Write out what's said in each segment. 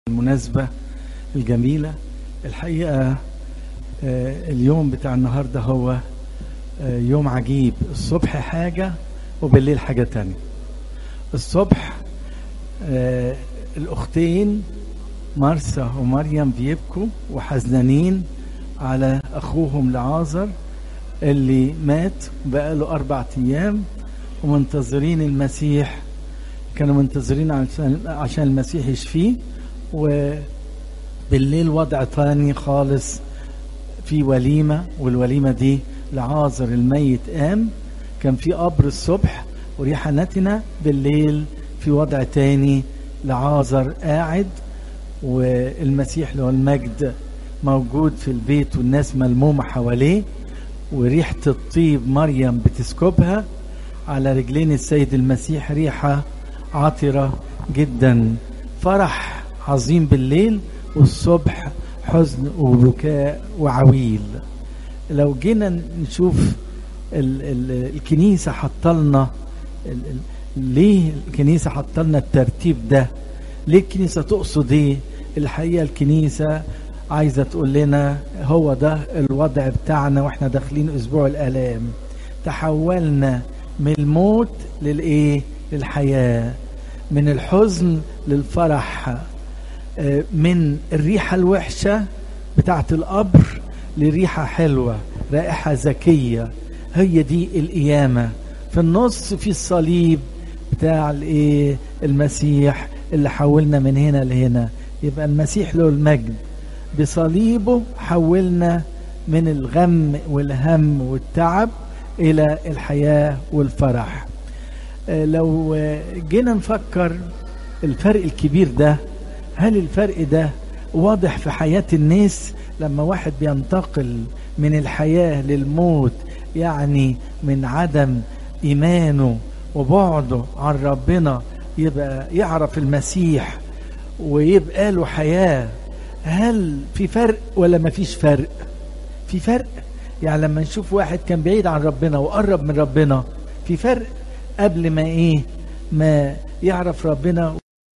المناسبة الجميلة الحقيقة آه، اليوم بتاع النهاردة هو آه، يوم عجيب الصبح حاجة وبالليل حاجة تانية الصبح آه، الأختين مرسى ومريم بيبكوا وحزنانين على أخوهم لعازر اللي مات بقاله أربع أيام ومنتظرين المسيح كانوا منتظرين عشان عشان المسيح يشفيه وبالليل وضع تاني خالص في وليمة والوليمة دي لعازر الميت قام كان في قبر الصبح وريحة نتنة بالليل في وضع تاني لعازر قاعد والمسيح له المجد موجود في البيت والناس ملمومة حواليه وريحة الطيب مريم بتسكبها على رجلين السيد المسيح ريحة عطرة جدا فرح عظيم بالليل والصبح حزن وبكاء وعويل لو جينا نشوف ال ال الكنيسة حطلنا ال ال ليه الكنيسة حطلنا الترتيب ده ليه الكنيسة تقصد ايه الحقيقة الكنيسة عايزة تقول لنا هو ده الوضع بتاعنا واحنا داخلين اسبوع الالام تحولنا من الموت للايه للحياة من الحزن للفرح آه، من الريحة الوحشة بتاعت القبر لريحة حلوة رائحة ذكية هي دي القيامة في النص في الصليب بتاع الايه المسيح اللي حولنا من هنا لهنا يبقى المسيح له المجد بصليبه حولنا من الغم والهم والتعب الى الحياة والفرح آه، لو آه، جينا نفكر الفرق الكبير ده هل الفرق ده واضح في حياة الناس لما واحد بينتقل من الحياة للموت يعني من عدم إيمانه وبعده عن ربنا يبقى يعرف المسيح ويبقى له حياة هل في فرق ولا ما فيش فرق في فرق يعني لما نشوف واحد كان بعيد عن ربنا وقرب من ربنا في فرق قبل ما ايه ما يعرف ربنا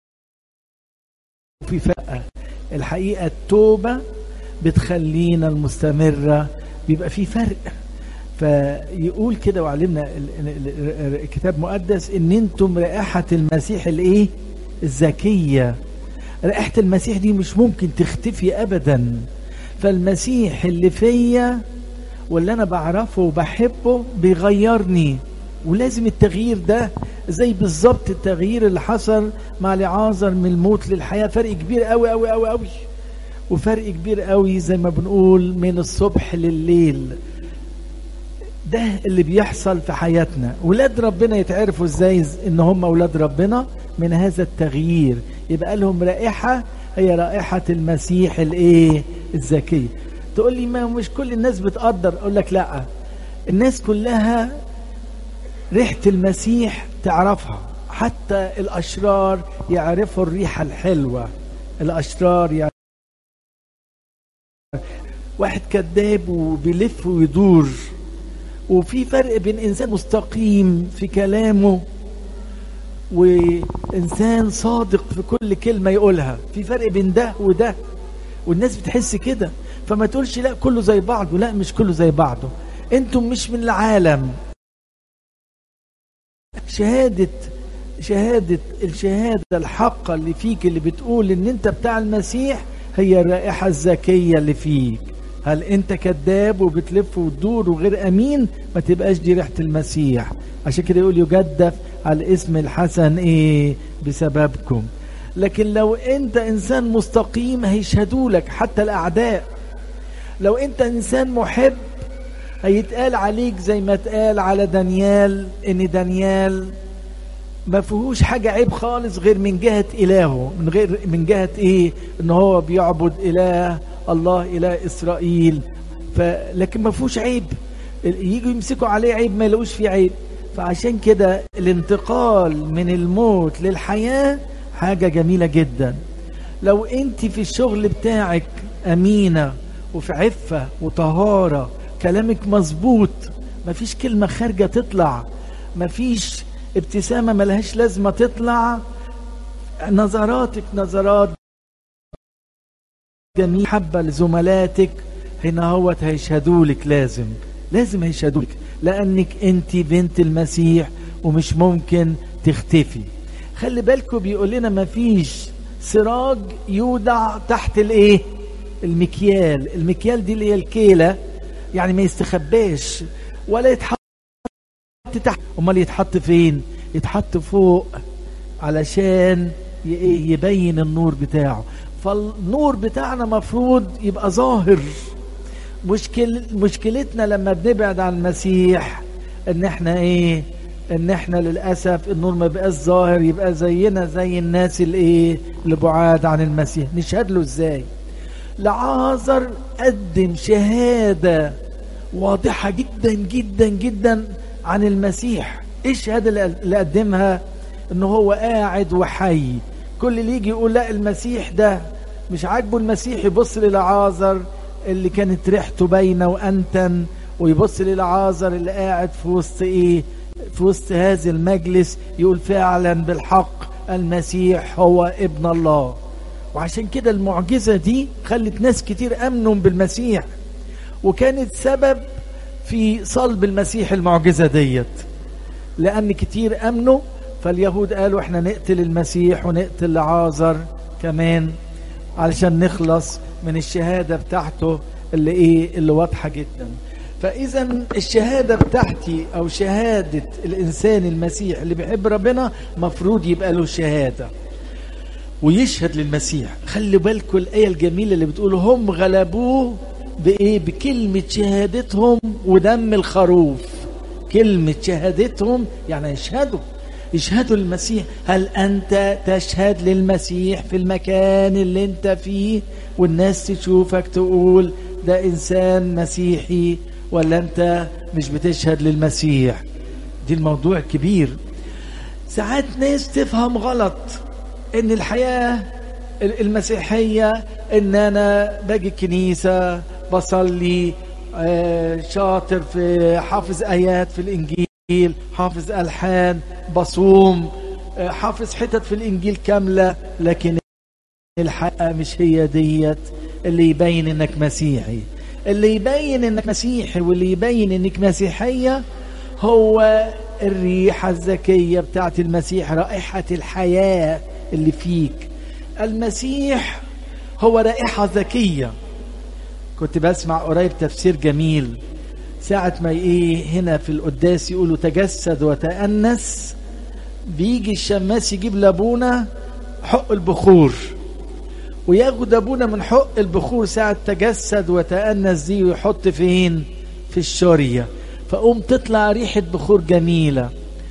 في فرق الحقيقة التوبة بتخلينا المستمرة بيبقى في فرق فيقول كده وعلمنا ال- ال- ال- الكتاب المقدس ان انتم رائحة المسيح الايه الذكية رائحة المسيح دي مش ممكن تختفي ابدا فالمسيح اللي فيا واللي انا بعرفه وبحبه بيغيرني ولازم التغيير ده زي بالظبط التغيير اللي حصل مع لعازر من الموت للحياة فرق كبير قوي قوي قوي قوي وفرق كبير قوي زي ما بنقول من الصبح لليل ده اللي بيحصل في حياتنا ولاد ربنا يتعرفوا ازاي ان هم اولاد ربنا من هذا التغيير يبقى لهم رائحة هي رائحة المسيح الايه الذكية تقول لي ما مش كل الناس بتقدر اقول لك لا الناس كلها ريحة المسيح تعرفها حتى الأشرار يعرفوا الريحة الحلوة الأشرار يعرفوا واحد كذاب وبيلف ويدور وفي فرق بين إنسان مستقيم في كلامه وإنسان صادق في كل كلمة يقولها في فرق بين ده وده والناس بتحس كده فما تقولش لا كله زي بعضه لا مش كله زي بعضه انتم مش من العالم شهادة شهادة الشهادة الحقة اللي فيك اللي بتقول ان انت بتاع المسيح هي الرائحة الذكية اللي فيك هل انت كذاب وبتلف وتدور وغير امين ما تبقاش دي ريحة المسيح عشان كده يقول يجدف على الاسم الحسن ايه بسببكم لكن لو انت انسان مستقيم هيشهدوا لك حتى الاعداء لو انت انسان محب هيتقال عليك زي ما اتقال على دانيال ان دانيال ما فيهوش حاجة عيب خالص غير من جهة إلهه من غير من جهة إيه إن هو بيعبد إله الله إله إسرائيل ف لكن ما فيهوش عيب يجوا يمسكوا عليه عيب ما يلاقوش فيه عيب فعشان كده الانتقال من الموت للحياة حاجة جميلة جدا لو انت في الشغل بتاعك أمينة وفي عفة وطهارة كلامك مظبوط مفيش كلمة خارجة تطلع مفيش ابتسامة ملهاش لازمة تطلع نظراتك نظرات جميل حبة لزملاتك هنا هو هيشهدوا لك لازم لازم هيشهدوا لك لأنك أنت بنت المسيح ومش ممكن تختفي خلي بالكم بيقول لنا مفيش سراج يودع تحت الايه المكيال المكيال دي اللي هي الكيلة يعني ما يستخباش ولا يتحط تحت امال يتحط فين يتحط فوق علشان يبين النور بتاعه فالنور بتاعنا مفروض يبقى ظاهر مشكل مشكلتنا لما بنبعد عن المسيح ان احنا ايه ان احنا للاسف النور ما بقاش ظاهر يبقى زينا زي الناس الايه اللي بعاد عن المسيح نشهد له ازاي لعازر قدم شهاده واضحه جدا جدا جدا عن المسيح ايه الشهاده اللي قدمها ان هو قاعد وحي كل اللي يجي يقول لا المسيح ده مش عاجبه المسيح يبص للعازر اللي كانت ريحته باينه وانتن ويبص للعازر اللي قاعد في وسط ايه في وسط هذا المجلس يقول فعلا بالحق المسيح هو ابن الله وعشان كده المعجزة دي خلت ناس كتير أمنوا بالمسيح وكانت سبب في صلب المسيح المعجزة ديت لأن كتير أمنوا فاليهود قالوا احنا نقتل المسيح ونقتل لعازر كمان علشان نخلص من الشهادة بتاعته اللي ايه اللي واضحة جدا فاذا الشهادة بتاعتي او شهادة الانسان المسيح اللي بيحب ربنا مفروض يبقى له شهادة ويشهد للمسيح خلي بالكم الآية الجميلة اللي بتقول هم غلبوه بإيه بكلمة شهادتهم ودم الخروف كلمة شهادتهم يعني يشهدوا يشهدوا للمسيح هل أنت تشهد للمسيح في المكان اللي أنت فيه والناس تشوفك تقول ده إنسان مسيحي ولا أنت مش بتشهد للمسيح دي الموضوع كبير ساعات ناس تفهم غلط ان الحياة المسيحية ان انا باجي الكنيسة بصلي شاطر في حافظ ايات في الانجيل حافظ الحان بصوم حافظ حتت في الانجيل كاملة لكن الحقيقة مش هي ديت اللي يبين انك مسيحي اللي يبين انك مسيحي واللي يبين انك مسيحية هو الريحة الذكية بتاعت المسيح رائحة الحياة اللي فيك المسيح هو رائحة ذكية كنت بسمع قريب تفسير جميل ساعة ما ايه هنا في القداس يقولوا تجسد وتأنس بيجي الشماس يجيب لابونا حق البخور وياخد ابونا من حق البخور ساعة تجسد وتأنس دي ويحط فين في الشورية فقوم تطلع ريحة بخور جميلة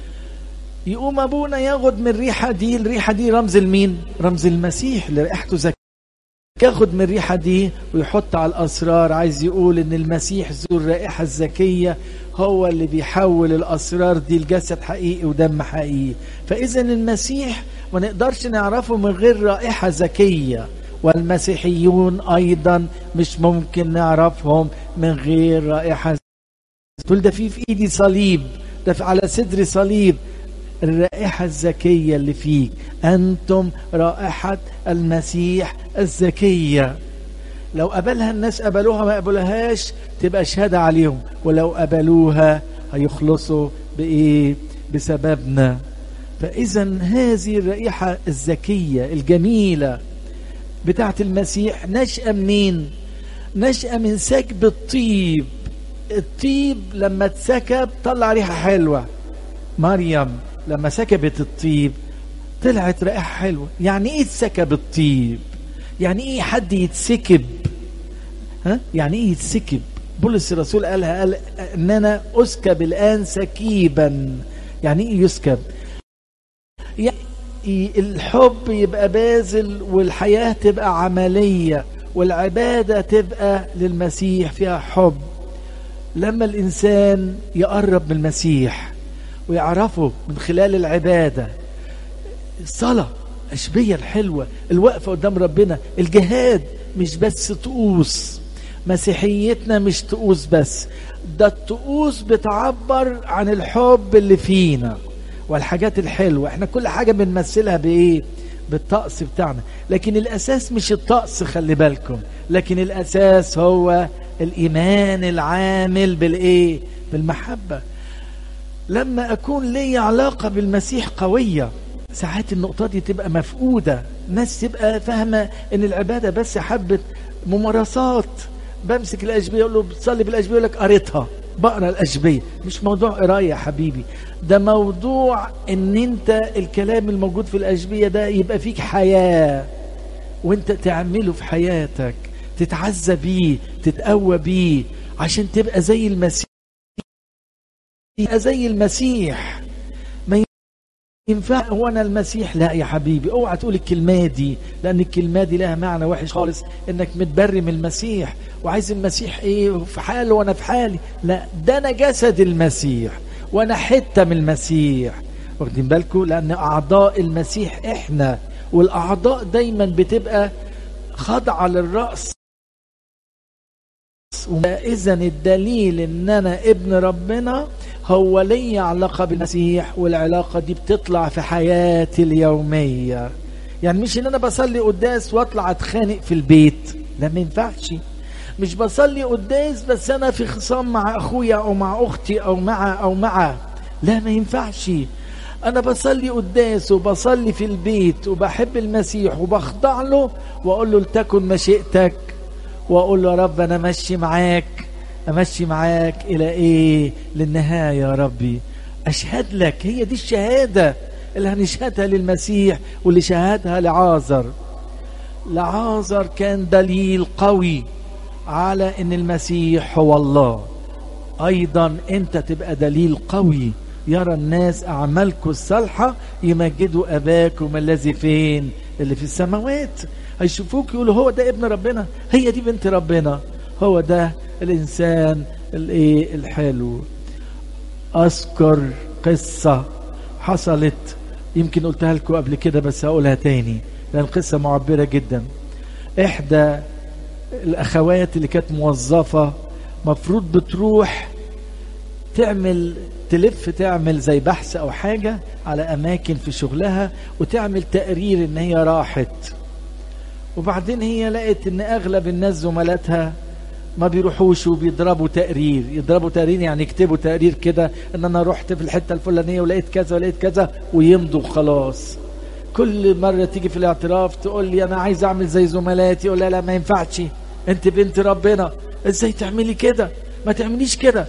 يقوم ابونا ياخد من الريحة دي الريحة دي رمز المين رمز المسيح اللي ريحته زكية ياخد من الريحة دي ويحط على الأسرار عايز يقول إن المسيح ذو الرائحة الذكية هو اللي بيحول الأسرار دي لجسد حقيقي ودم حقيقي فإذا المسيح ما نقدرش نعرفه من غير رائحة ذكية والمسيحيون أيضا مش ممكن نعرفهم من غير رائحة تقول ده في في إيدي صليب ده على صدري صليب الرائحة الذكية اللي فيك أنتم رائحة المسيح الذكية لو قبلها الناس قبلوها ما قبلوهاش تبقى شهادة عليهم ولو قبلوها هيخلصوا بإيه بسببنا فإذا هذه الرائحة الذكية الجميلة بتاعت المسيح نشأة منين نشأة من سكب الطيب الطيب لما اتسكب طلع ريحة حلوة مريم لما سكبت الطيب طلعت رائحة حلوة يعني ايه اتسكب الطيب يعني ايه حد يتسكب ها يعني ايه يتسكب بولس الرسول قالها قال ان انا اسكب الان سكيبا يعني ايه يسكب يعني الحب يبقى باذل والحياة تبقى عملية والعبادة تبقى للمسيح فيها حب لما الإنسان يقرب من المسيح ويعرفه من خلال العبادة الصلاة أشبية الحلوة الوقفة قدام ربنا الجهاد مش بس طقوس مسيحيتنا مش طقوس بس ده الطقوس بتعبر عن الحب اللي فينا والحاجات الحلوة احنا كل حاجة بنمثلها بايه بالطقس بتاعنا لكن الاساس مش الطقس خلي بالكم لكن الاساس هو الايمان العامل بالايه بالمحبه لما اكون لي علاقه بالمسيح قويه ساعات النقطه دي تبقى مفقوده ناس تبقى فاهمه ان العباده بس حبه ممارسات بمسك الاشبيه يقول له بتصلي بالاشبيه يقول لك قريتها بقرا الاشبيه مش موضوع قرايه يا حبيبي ده موضوع ان انت الكلام الموجود في الاشبيه ده يبقى فيك حياه وانت تعمله في حياتك تتعزى بيه تتقوى بيه عشان تبقى زي المسيح تبقى زي المسيح ما ينفع هو انا المسيح لا يا حبيبي اوعى تقول الكلمه دي لان الكلمه دي لها معنى وحش خالص انك متبرم المسيح وعايز المسيح ايه في حاله وانا في حالي لا ده انا جسد المسيح وانا حته من المسيح واخدين بالكم لان اعضاء المسيح احنا والاعضاء دايما بتبقى خاضعه للراس اذا الدليل ان انا ابن ربنا هو لي علاقة بالمسيح والعلاقة دي بتطلع في حياتي اليومية يعني مش ان انا بصلي قداس واطلع اتخانق في البيت لا ما ينفعش مش بصلي قداس بس انا في خصام مع اخويا او مع اختي او مع او مع لا ما ينفعش انا بصلي قداس وبصلي في البيت وبحب المسيح وبخضع له واقول له لتكن مشيئتك واقول له يا رب انا ماشي معاك امشي معاك الى ايه للنهايه يا ربي اشهد لك هي دي الشهاده اللي هنشهدها للمسيح واللي شهدها لعازر لعازر كان دليل قوي على ان المسيح هو الله ايضا انت تبقى دليل قوي يرى الناس اعمالكم الصالحه يمجدوا اباكم الذي فين اللي في السماوات هيشوفوك يقولوا هو ده ابن ربنا هي دي بنت ربنا هو ده الانسان الايه الحلو اذكر قصه حصلت يمكن قلتها لكم قبل كده بس هقولها تاني لان القصه معبره جدا احدى الاخوات اللي كانت موظفه مفروض بتروح تعمل تلف تعمل زي بحث او حاجه على اماكن في شغلها وتعمل تقرير ان هي راحت وبعدين هي لقت ان اغلب الناس زملاتها ما بيروحوش وبيضربوا تقرير يضربوا تقرير يعني يكتبوا تقرير كده ان انا رحت في الحته الفلانيه ولقيت كذا ولقيت كذا ويمضوا خلاص كل مره تيجي في الاعتراف تقول لي انا عايز اعمل زي زملاتي اقول لها لا ما ينفعش انت بنت ربنا ازاي تعملي كده ما تعمليش كده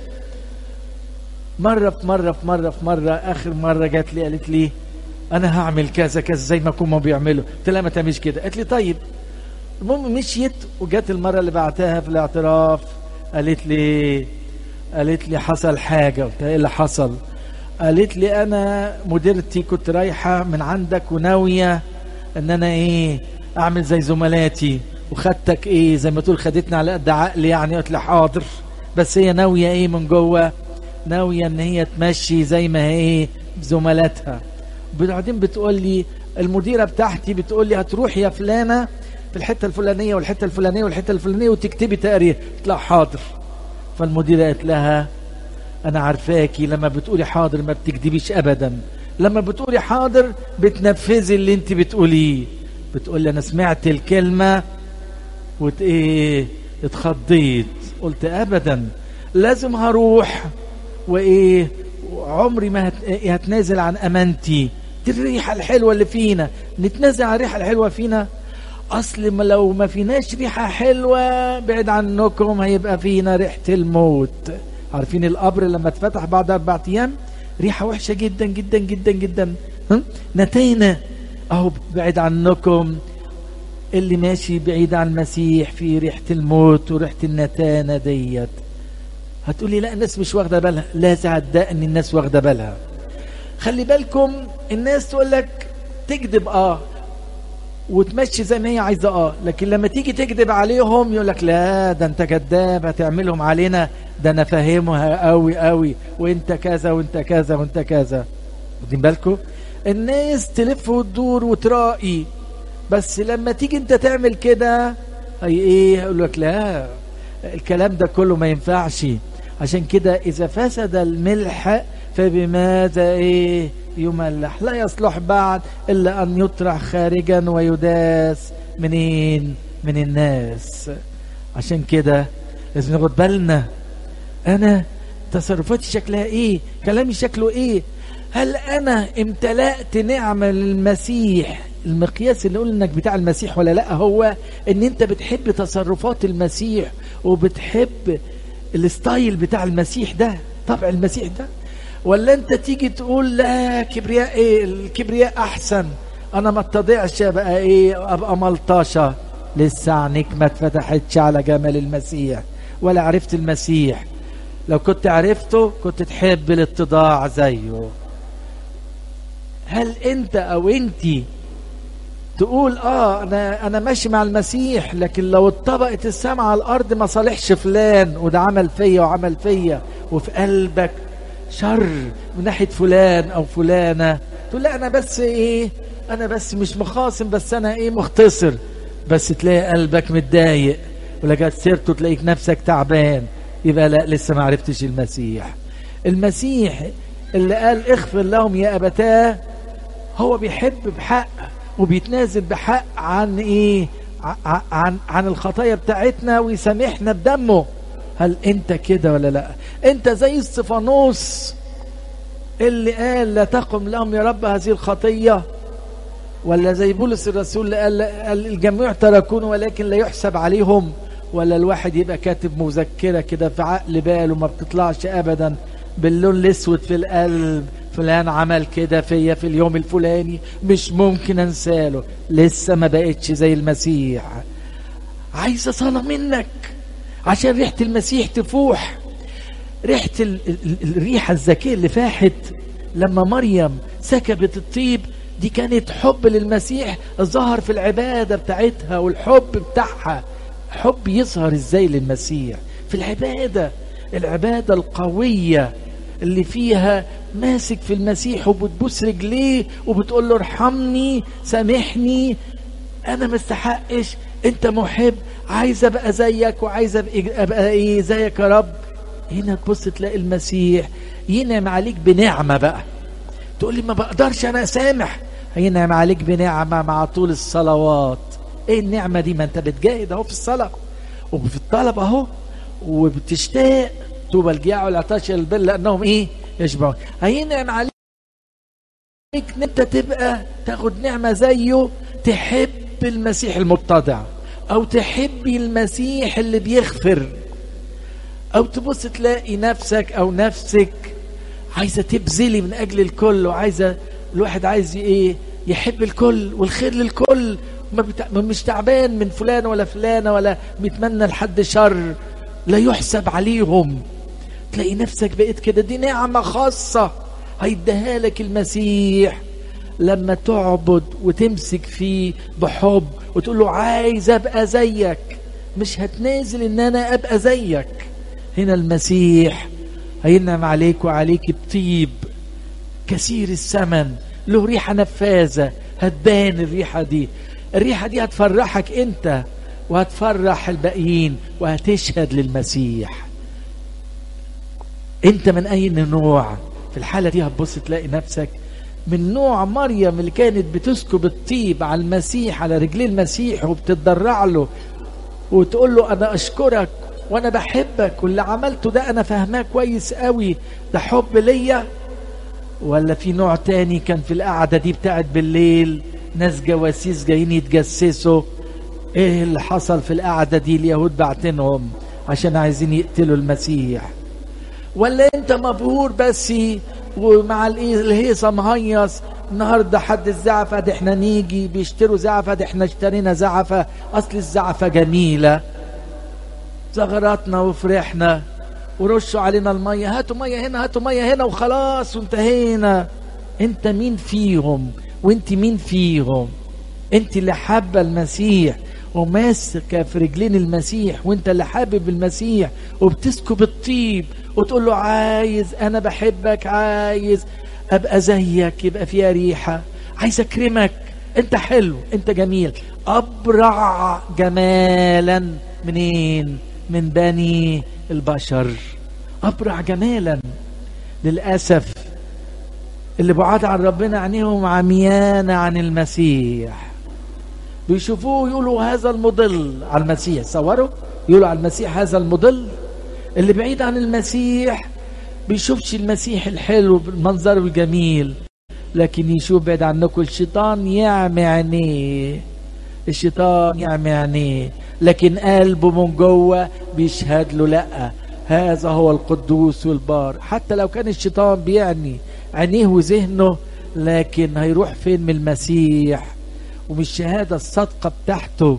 مره في مره في مره في مره اخر مره جات لي قالت لي انا هعمل كذا كذا زي ما كانوا بيعملوا قلت لها ما تعمليش كده قالت لي طيب المهم مشيت وجت المره اللي بعتها في الاعتراف قالت لي قالت لي حصل حاجه قلت ايه اللي حصل قالت لي انا مديرتي كنت رايحه من عندك وناويه ان انا ايه اعمل زي زملاتي وخدتك ايه زي ما تقول خدتني على قد عقلي يعني قلت لي حاضر بس هي ناويه ايه من جوه ناويه ان هي تمشي زي ما هي ايه زملاتها بعدين بتقول لي المديره بتاعتي بتقول لي هتروح يا فلانه في الحته الفلانيه والحته الفلانيه والحته الفلانيه وتكتبي تقرير قلت لها حاضر فالمديره قالت لها انا عارفاكي لما بتقولي حاضر ما بتكذبيش ابدا لما بتقولي حاضر بتنفذي اللي انت بتقوليه بتقولي انا سمعت الكلمه وت ايه اتخضيت قلت ابدا لازم هروح وايه عمري ما هت... هتنازل عن امانتي دي الريحه الحلوه اللي فينا نتنازل عن الريحه الحلوه فينا اصل ما لو ما فيناش ريحه حلوه بعد عنكم هيبقى فينا ريحه الموت عارفين القبر لما اتفتح بعد اربع ايام ريحه وحشه جدا جدا جدا جدا نتينا اهو بعد عنكم اللي ماشي بعيد عن المسيح في ريحه الموت وريحه النتانه ديت هتقولي لا الناس مش واخده بالها لا صدقني الناس واخده بالها خلي بالكم الناس تقول لك تكذب اه وتمشي زي ما هي عايزه اه لكن لما تيجي تكذب عليهم يقول لك لا ده انت كذاب هتعملهم علينا ده انا فاهمها قوي قوي وانت كذا وانت كذا وانت كذا واخدين بالكم الناس تلف وتدور وترائي بس لما تيجي انت تعمل كده هي ايه يقول لك لا الكلام ده كله ما ينفعش عشان كده اذا فسد الملح فبماذا ايه يملح لا يصلح بعد الا ان يطرح خارجا ويداس منين من الناس عشان كده لازم ناخد بالنا انا تصرفاتي شكلها ايه كلامي شكله ايه هل انا امتلأت نعمة للمسيح المقياس اللي قلنا انك بتاع المسيح ولا لا هو ان انت بتحب تصرفات المسيح وبتحب الستايل بتاع المسيح ده طبع المسيح ده ولا انت تيجي تقول لا كبرياء ايه الكبرياء احسن انا ما اتضعش ابقى ايه ابقى ملطشه لسه عينيك ما اتفتحتش على جمال المسيح ولا عرفت المسيح لو كنت عرفته كنت تحب الاتضاع زيه هل انت او انتي تقول اه انا انا ماشي مع المسيح لكن لو اتطبقت السماء على الارض ما صالحش فلان وده عمل فيا وعمل فيا وفي قلبك شر من ناحيه فلان او فلانه تقول لا انا بس ايه انا بس مش مخاصم بس انا ايه مختصر بس تلاقي قلبك متضايق ولا جت سيرته تلاقيك نفسك تعبان يبقى لا لسه ما عرفتش المسيح المسيح اللي قال اغفر لهم يا ابتاه هو بيحب بحق وبيتنازل بحق عن ايه عن عن الخطايا بتاعتنا ويسامحنا بدمه هل انت كده ولا لا انت زي استفانوس اللي قال لا تقم لهم يا رب هذه الخطيه ولا زي بولس الرسول اللي قال, قال الجميع تركون ولكن لا يحسب عليهم ولا الواحد يبقى كاتب مذكره كده في عقل باله ما بتطلعش ابدا باللون الاسود في القلب فلان عمل كده فيا في اليوم الفلاني مش ممكن انساله لسه ما بقتش زي المسيح عايزه صلاه منك عشان ريحه المسيح تفوح ريحه ال ال الريحه الزكيه اللي فاحت لما مريم سكبت الطيب دي كانت حب للمسيح ظهر في العباده بتاعتها والحب بتاعها حب يظهر ازاي للمسيح في العباده العباده القويه اللي فيها ماسك في المسيح وبتبوس رجليه وبتقول له ارحمني سامحني انا ما استحقش انت محب عايز ابقى زيك وعايز ابقى, أبقى ايه زيك يا رب هنا تبص تلاقي المسيح ينعم عليك بنعمه بقى تقول لي ما بقدرش انا اسامح هينعم عليك بنعمه مع طول الصلوات ايه النعمه دي ما انت بتجاهد اهو في الصلاه وفي الطلب اهو وبتشتاق طوبى الجياع والعطاش البر لانهم ايه يشبعون هينعم عليك ان انت تبقى تاخد نعمه زيه تحب المسيح المتضع او تحبي المسيح اللي بيغفر او تبص تلاقي نفسك او نفسك عايزه تبذلي من اجل الكل وعايزه الواحد عايز ايه يحب الكل والخير للكل ما بتع... مش تعبان من فلان ولا فلانه ولا بيتمنى لحد شر لا يحسب عليهم تلاقي نفسك بقيت كده دي نعمة خاصة هيديها لك المسيح لما تعبد وتمسك فيه بحب وتقول له عايز ابقى زيك مش هتنازل ان انا ابقى زيك هنا المسيح هينعم عليك وعليك بطيب كثير الثمن له ريحة نفاذة هتبان الريحة دي الريحة دي هتفرحك انت وهتفرح الباقيين وهتشهد للمسيح انت من اي نوع في الحالة دي هتبص تلاقي نفسك من نوع مريم اللي كانت بتسكب الطيب على المسيح على رجلي المسيح وبتتضرع له وتقول له انا اشكرك وانا بحبك واللي عملته ده انا فاهماه كويس قوي ده حب ليا ولا في نوع تاني كان في القعده دي بتاعت بالليل ناس جواسيس جايين يتجسسوا ايه اللي حصل في القعده دي اليهود بعتنهم عشان عايزين يقتلوا المسيح ولا انت مبهور بس ومع الهيصه مهيص النهارده حد الزعفه ده احنا نيجي بيشتروا زعفه ده احنا اشترينا زعفه اصل الزعفه جميله زغراتنا وفرحنا ورشوا علينا الميه هاتوا ميه هنا هاتوا ميه هنا وخلاص وانتهينا انت مين فيهم وانت مين فيهم انت اللي حابه المسيح وماسكه في رجلين المسيح وانت اللي حابب المسيح وبتسكب الطيب وتقول له عايز انا بحبك عايز ابقى زيك يبقى فيها ريحه عايز اكرمك انت حلو انت جميل ابرع جمالا منين من بني البشر ابرع جمالا للأسف اللي بعاد عن ربنا عينيهم عميانة عن المسيح بيشوفوه يقولوا هذا المضل على المسيح صوروا يقولوا على المسيح هذا المضل اللي بعيد عن المسيح بيشوفش المسيح الحلو بالمنظر الجميل لكن يشوف بعد عنكم الشيطان يعمي عينيه الشيطان يعمي عينيه لكن قلبه من جوه بيشهد له لا هذا هو القدوس والبار حتى لو كان الشيطان بيعني عينيه وذهنه لكن هيروح فين من المسيح ومن الشهاده الصادقه بتاعته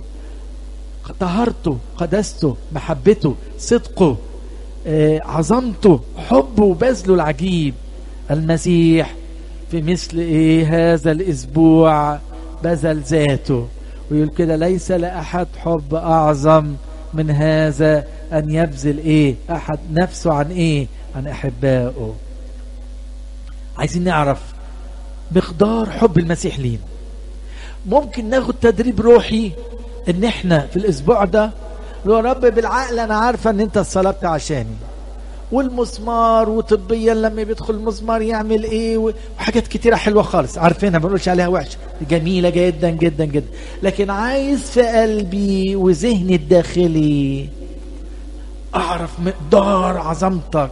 طهارته قداسته محبته صدقه آه، عظمته حبه وبذله العجيب المسيح في مثل ايه هذا الاسبوع بذل ذاته ويقول كده ليس لاحد حب اعظم من هذا ان يبذل ايه احد نفسه عن ايه عن احبائه عايزين نعرف مقدار حب المسيح لينا ممكن ناخد تدريب روحي ان احنا في الاسبوع ده لو رب بالعقل انا عارفه ان انت صلبت عشاني والمسمار وطبيا لما بيدخل المسمار يعمل ايه وحاجات كتيره حلوه خالص عارفينها ما بنقولش عليها وحشه جميله جدا جدا جدا لكن عايز في قلبي وذهني الداخلي اعرف مقدار عظمتك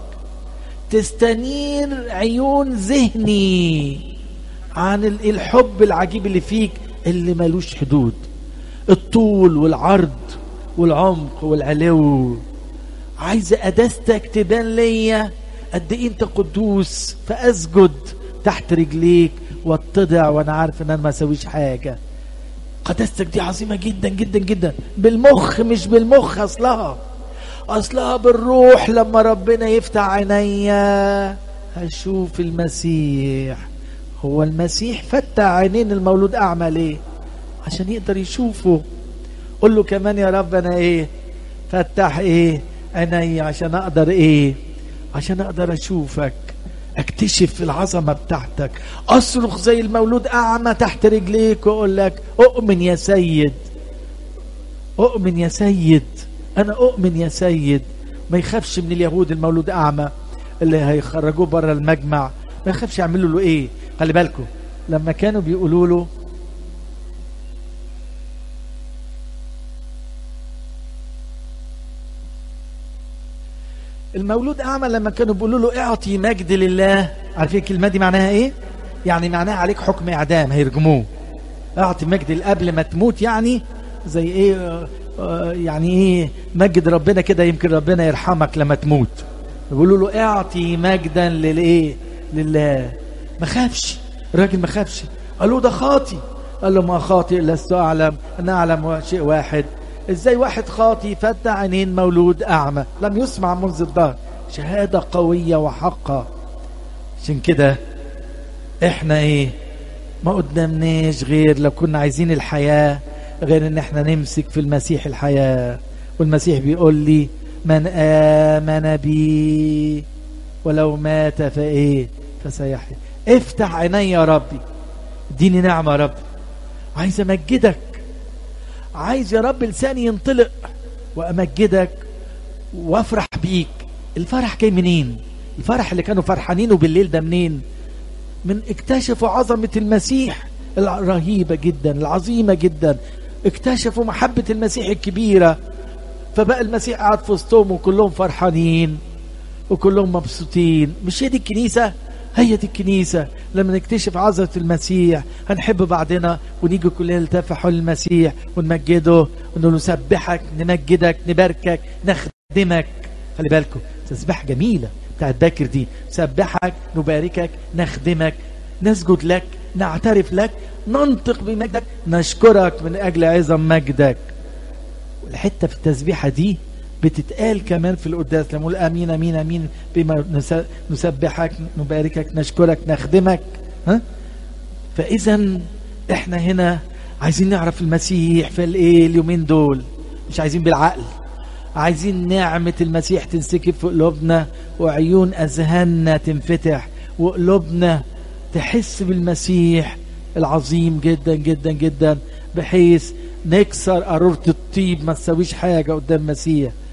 تستنير عيون ذهني عن الحب العجيب اللي فيك اللي ملوش حدود الطول والعرض والعمق والعلو عايز قداستك تبان ليا قد ايه انت قدوس فاسجد تحت رجليك واتضع وانا عارف ان انا ما اسويش حاجه قداستك دي عظيمه جدا جدا جدا بالمخ مش بالمخ اصلها اصلها بالروح لما ربنا يفتح عينيا هشوف المسيح هو المسيح فتح عينين المولود اعمى ليه عشان يقدر يشوفه قل له كمان يا رب انا ايه فتح ايه عيني عشان اقدر ايه عشان اقدر اشوفك اكتشف العظمة بتاعتك اصرخ زي المولود اعمى تحت رجليك واقول لك اؤمن يا سيد اؤمن يا سيد انا اؤمن يا سيد ما يخافش من اليهود المولود اعمى اللي هيخرجوه بره المجمع ما يخافش يعملوا له ايه خلي بالكم لما كانوا بيقولوا له المولود اعمى لما كانوا بيقولوا له اعطي مجد لله عارفين الكلمه دي معناها ايه يعني معناها عليك حكم اعدام هيرجموه اعطي مجد قبل ما تموت يعني زي ايه آه، آه، يعني ايه مجد ربنا كده يمكن ربنا يرحمك لما تموت بيقولوا له اعطي مجدا للايه لله ما خافش الراجل ما خافش قالوا ده خاطي قال له ما خاطئ لست اعلم انا اعلم شيء واحد ازاي واحد خاطي فتح عينين مولود اعمى لم يسمع منذ الدهر شهاده قويه وحقه عشان كده احنا ايه ما قدامناش غير لو كنا عايزين الحياه غير ان احنا نمسك في المسيح الحياه والمسيح بيقول لي من امن بي ولو مات فايه فسيحيا افتح عيني يا ربي اديني نعمه يا رب عايز امجدك عايز يا رب لساني ينطلق وامجدك وافرح بيك الفرح جاي منين الفرح اللي كانوا فرحانينه بالليل ده منين من اكتشفوا عظمة المسيح الرهيبة جدا العظيمة جدا اكتشفوا محبة المسيح الكبيرة فبقى المسيح قاعد في وسطهم وكلهم فرحانين وكلهم مبسوطين مش هي دي الكنيسة هي دي الكنيسة لما نكتشف عظمة المسيح هنحب بعضنا ونيجي كلنا نلتف حول المسيح ونمجده ونقول نسبحك نمجدك نباركك نخدمك خلي بالكم تسبيحة جميلة بتاعت باكر دي نسبحك نباركك نخدمك نسجد لك نعترف لك ننطق بمجدك نشكرك من أجل عظم مجدك الحتة في التسبيحة دي بتتقال كمان في القداس لما نقول امين امين امين بما نس- نسبحك نباركك نشكرك نخدمك ها فاذا احنا هنا عايزين نعرف المسيح في الايه اليومين دول مش عايزين بالعقل عايزين نعمة المسيح تنسكب في قلوبنا وعيون أذهاننا تنفتح وقلوبنا تحس بالمسيح العظيم جدا جدا جدا بحيث نكسر قارورة الطيب ما تسويش حاجة قدام المسيح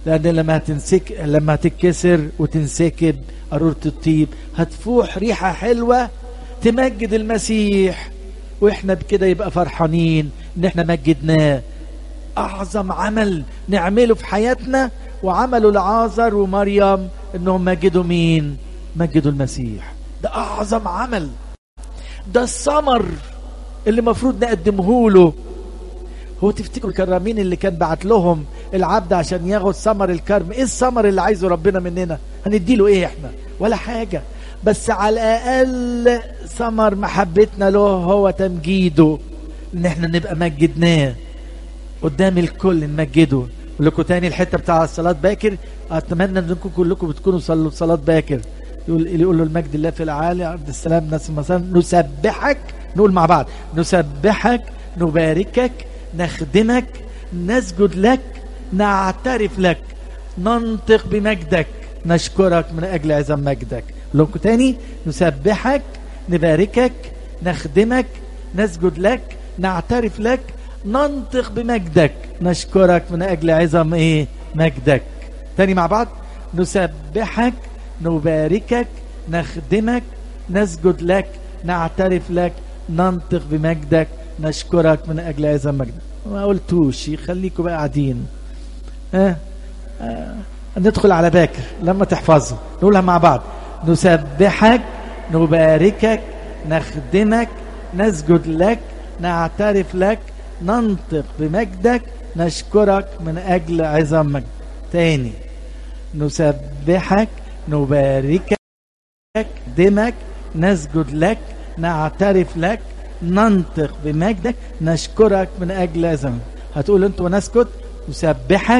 لأن لما هتنسك لما هتتكسر وتنسكب قارورة الطيب هتفوح ريحة حلوة تمجد المسيح واحنا بكده يبقى فرحانين ان احنا مجدناه اعظم عمل نعمله في حياتنا وعملوا لعازر ومريم انهم مجدوا مين مجدوا المسيح ده اعظم عمل ده الثمر اللي المفروض نقدمه له هو تفتكروا الكرامين اللي كان بعت لهم العبد عشان ياخد ثمر الكرم ايه الثمر اللي عايزه ربنا مننا هنديله ايه احنا ولا حاجة بس على الاقل ثمر محبتنا له هو تمجيده ان احنا نبقى مجدناه قدام الكل نمجده اقول لكم تاني الحته بتاع الصلاه باكر اتمنى انكم كلكم بتكونوا صلوا صلاه باكر يقول يقول له المجد الله في العالي عبد السلام ناس مثلا نسبحك نقول مع بعض نسبحك نباركك نخدمك نسجد لك نعترف لك ننطق بمجدك نشكرك من اجل عظم مجدك اقول لكم تاني نسبحك نباركك نخدمك نسجد لك نعترف لك ننطق بمجدك نشكرك من اجل عظم ايه مجدك تاني مع بعض نسبحك نباركك نخدمك نسجد لك نعترف لك ننطق بمجدك نشكرك من اجل عظم مجدك ما قلتوش خليكم بقى قاعدين ها آه. آه. ندخل على باكر لما تحفظوا نقولها مع بعض نسبحك نباركك نخدمك نسجد لك نعترف لك ننطق بمجدك نشكرك من أجل عظم مجد تاني نسبحك نباركك دمك نسجد لك نعترف لك ننطق بمجدك نشكرك من أجل عظم هتقول انت ونسكت نسبحك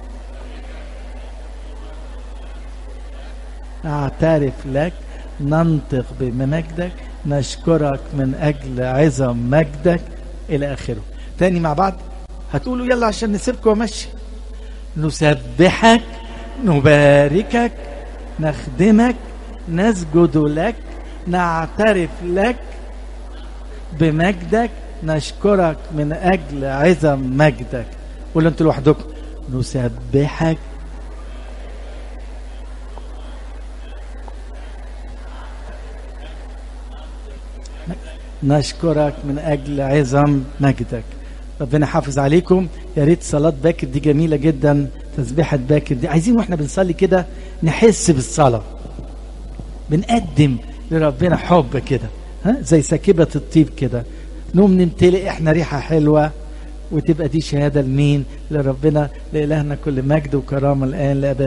نعترف لك ننطق بمجدك نشكرك من أجل عظم مجدك إلى آخره تاني مع بعض هتقولوا يلا عشان نسيبكم ومشي نسبحك نباركك نخدمك نسجد لك نعترف لك بمجدك نشكرك من أجل عظم مجدك قولوا انتوا لوحدكم نسبحك نشكرك من أجل عظم مجدك ربنا حافظ عليكم يا ريت صلاة باكر دي جميلة جدا تسبيحة باكر دي عايزين واحنا بنصلي كده نحس بالصلاة بنقدم لربنا حب كده ها زي سكبة الطيب كده نقوم نمتلئ احنا ريحة حلوة وتبقى دي شهادة لمين لربنا لإلهنا كل مجد وكرامة الآن لأبد